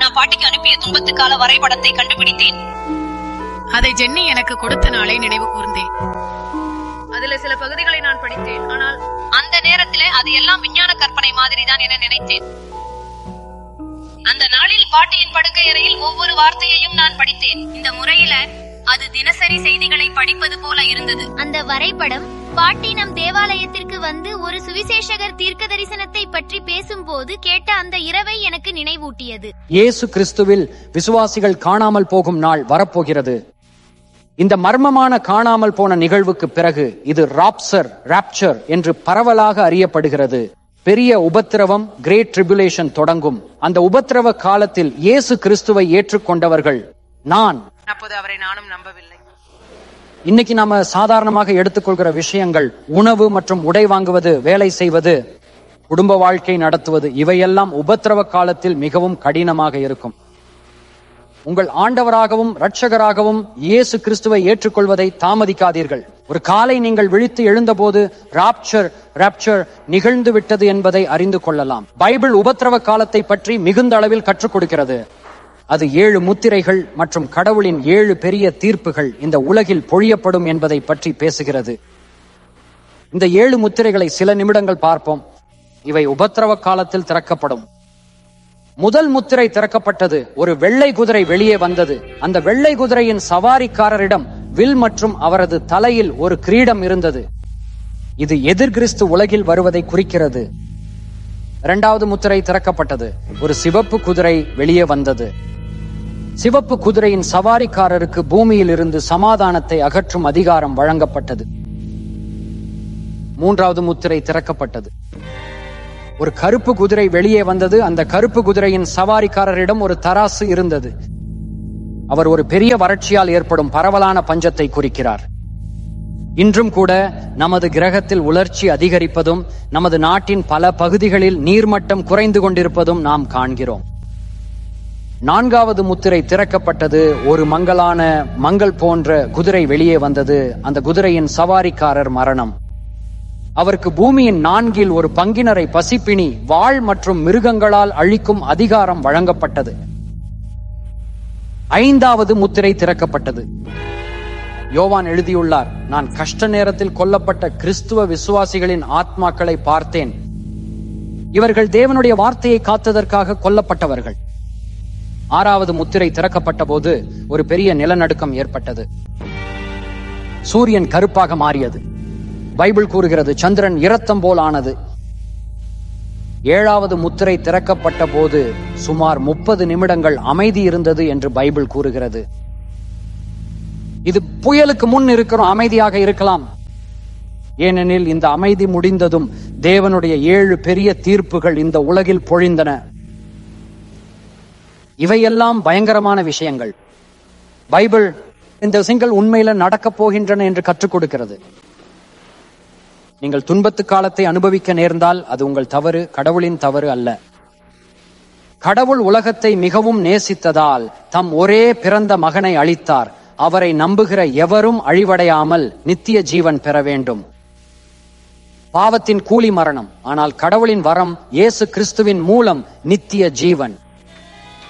நான் பாட்டிக்கு அனுப்பிய துன்பத்து கால வரைபடத்தை கண்டுபிடித்தேன் அதை ஜென்னி எனக்கு கொடுத்த நாளை நினைவு கூர்ந்தேன் அதுல சில பகுதிகளை நான் படித்தேன் ஆனால் அந்த நேரத்திலே அது எல்லாம் விஞ்ஞான கற்பனை மாதிரிதான் என நினைத்தேன் அந்த நாளில் பாட்டியின் படுக்கை அறையில் ஒவ்வொரு வார்த்தையையும் நான் படித்தேன் இந்த முறையில அது தினசரி செய்திகளை படிப்பது போல இருந்தது அந்த வரைபடம் பாட்டி நம் தேவாலயத்திற்கு வந்து ஒரு சுவிசேஷகர் தீர்க்க தரிசனத்தை பற்றி பேசும்போது கேட்ட அந்த இரவை எனக்கு நினைவூட்டியது இயேசு கிறிஸ்துவில் விசுவாசிகள் காணாமல் போகும் நாள் வரப்போகிறது இந்த மர்மமான காணாமல் போன நிகழ்வுக்கு பிறகு இது ராப்சர் ராப்சர் என்று பரவலாக அறியப்படுகிறது பெரிய உபத்திரவம் கிரேட் ட்ரிபுலேஷன் தொடங்கும் அந்த உபத்திரவ காலத்தில் இயேசு கிறிஸ்துவை ஏற்றுக்கொண்டவர்கள் நான் அப்போது அவரை நானும் நம்பவில்லை இன்னைக்கு நாம சாதாரணமாக எடுத்துக்கொள்கிற விஷயங்கள் உணவு மற்றும் உடை வாங்குவது வேலை செய்வது குடும்ப வாழ்க்கை நடத்துவது இவையெல்லாம் உபத்திரவ காலத்தில் மிகவும் கடினமாக இருக்கும் உங்கள் ஆண்டவராகவும் இரட்சகராகவும் இயேசு கிறிஸ்துவை ஏற்றுக்கொள்வதை தாமதிக்காதீர்கள் ஒரு காலை நீங்கள் விழித்து எழுந்தபோது ராப்சர் ராப்சர் நிகழ்ந்து விட்டது என்பதை அறிந்து கொள்ளலாம் பைபிள் உபத்திரவ காலத்தை பற்றி மிகுந்த அளவில் கற்றுக் கொடுக்கிறது அது ஏழு முத்திரைகள் மற்றும் கடவுளின் ஏழு பெரிய தீர்ப்புகள் இந்த உலகில் பொழியப்படும் என்பதை பற்றி பேசுகிறது இந்த ஏழு முத்திரைகளை சில நிமிடங்கள் பார்ப்போம் இவை உபத்திரவ காலத்தில் திறக்கப்படும் முதல் முத்திரை திறக்கப்பட்டது ஒரு வெள்ளை குதிரை வெளியே வந்தது அந்த வெள்ளை குதிரையின் சவாரிக்காரரிடம் வில் மற்றும் அவரது தலையில் ஒரு கிரீடம் இருந்தது இது எதிர்கிறிஸ்து உலகில் வருவதை குறிக்கிறது இரண்டாவது முத்திரை திறக்கப்பட்டது ஒரு சிவப்பு குதிரை வெளியே வந்தது சிவப்பு குதிரையின் சவாரிக்காரருக்கு பூமியில் இருந்து சமாதானத்தை அகற்றும் அதிகாரம் வழங்கப்பட்டது மூன்றாவது முத்திரை திறக்கப்பட்டது ஒரு கருப்பு குதிரை வெளியே வந்தது அந்த கருப்பு குதிரையின் சவாரிக்காரரிடம் ஒரு தராசு இருந்தது அவர் ஒரு பெரிய வறட்சியால் ஏற்படும் பரவலான பஞ்சத்தை குறிக்கிறார் இன்றும் கூட நமது கிரகத்தில் உலர்ச்சி அதிகரிப்பதும் நமது நாட்டின் பல பகுதிகளில் நீர்மட்டம் குறைந்து கொண்டிருப்பதும் நாம் காண்கிறோம் நான்காவது முத்திரை திறக்கப்பட்டது ஒரு மங்கலான மங்கள் போன்ற குதிரை வெளியே வந்தது அந்த குதிரையின் சவாரிக்காரர் மரணம் அவருக்கு பூமியின் நான்கில் ஒரு பங்கினரை பசிப்பினி வாழ் மற்றும் மிருகங்களால் அழிக்கும் அதிகாரம் வழங்கப்பட்டது ஐந்தாவது முத்திரை திறக்கப்பட்டது யோவான் எழுதியுள்ளார் நான் கஷ்ட நேரத்தில் கொல்லப்பட்ட கிறிஸ்துவ விசுவாசிகளின் ஆத்மாக்களை பார்த்தேன் இவர்கள் தேவனுடைய வார்த்தையை காத்ததற்காக கொல்லப்பட்டவர்கள் ஆறாவது முத்திரை திறக்கப்பட்ட போது ஒரு பெரிய நிலநடுக்கம் ஏற்பட்டது சூரியன் கருப்பாக மாறியது பைபிள் கூறுகிறது சந்திரன் இரத்தம் போல் ஆனது ஏழாவது முத்திரை திறக்கப்பட்ட போது சுமார் முப்பது நிமிடங்கள் அமைதி இருந்தது என்று பைபிள் கூறுகிறது இது புயலுக்கு முன் இருக்கிறோம் அமைதியாக இருக்கலாம் ஏனெனில் இந்த அமைதி முடிந்ததும் தேவனுடைய ஏழு பெரிய தீர்ப்புகள் இந்த உலகில் பொழிந்தன இவையெல்லாம் பயங்கரமான விஷயங்கள் பைபிள் இந்த விஷயங்கள் உண்மையில நடக்கப் போகின்றன என்று கற்றுக் கொடுக்கிறது நீங்கள் துன்பத்து காலத்தை அனுபவிக்க நேர்ந்தால் அது உங்கள் தவறு கடவுளின் தவறு அல்ல கடவுள் உலகத்தை மிகவும் நேசித்ததால் தம் ஒரே பிறந்த மகனை அளித்தார் அவரை நம்புகிற எவரும் அழிவடையாமல் நித்திய ஜீவன் பெற வேண்டும் பாவத்தின் கூலி மரணம் ஆனால் கடவுளின் வரம் இயேசு கிறிஸ்துவின் மூலம் நித்திய ஜீவன்